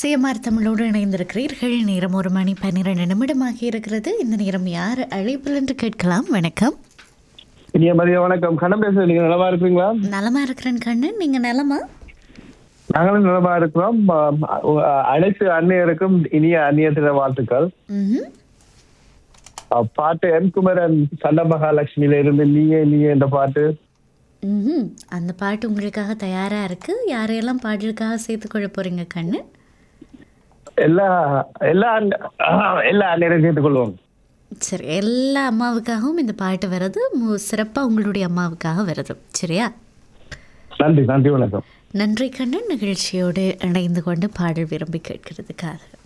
CMR தமிழோடு இணைந்திருக்கிறீர்கள் நேரம் ஒரு மணி பன்னிரெண்டு நிமிடமாகி இருக்கிறது இந்த நேரம் யார் அழைப்பில் என்று கேட்கலாம் வணக்கம் இனிய மதிய வணக்கம் கண்ணன் பேசுறது நீங்க நலமா இருக்கிறீங்களா நலமா இருக்கிறேன் கண்ணன் நீங்க நலமா நாங்களும் நலமா இருக்கிறோம் ஆம், அ- அனைத்து அந்நியருக்கும் இனிய அந்நிய தின வாழ்த்துக்கள் ம்ஹும். அ, பாட்டு என் குமரன் சண்ட மகாலட்சுமியில இருந்து நீயே நீயே என்ற பாட்டு ம்ஹும். அந்த பாட்டு உங்களுக்காக தயாரா இருக்கு யாரையெல்லாம் பாடலுக்காக சேர்த்துக்கொள்ள போறீங்க கண்ணன் எல்லா எல்லா அண்ண- ஆ, எல்லா அந்நியரும் கேட்டுக்கொள்வோம் சரி எல்லா அம்மாவுக்காகவும் இந்த பாட்டு வருது மு- சிறப்பா உங்களுடைய அம்மாவுக்காக வருது சரியா நன்றி நன்றி வணக்கம் நன்றி கண்ணன் நிகழ்ச்சியோடு இணைந்து கொண்டு பாடல் விரும்பி கேட்கிறதுக்காக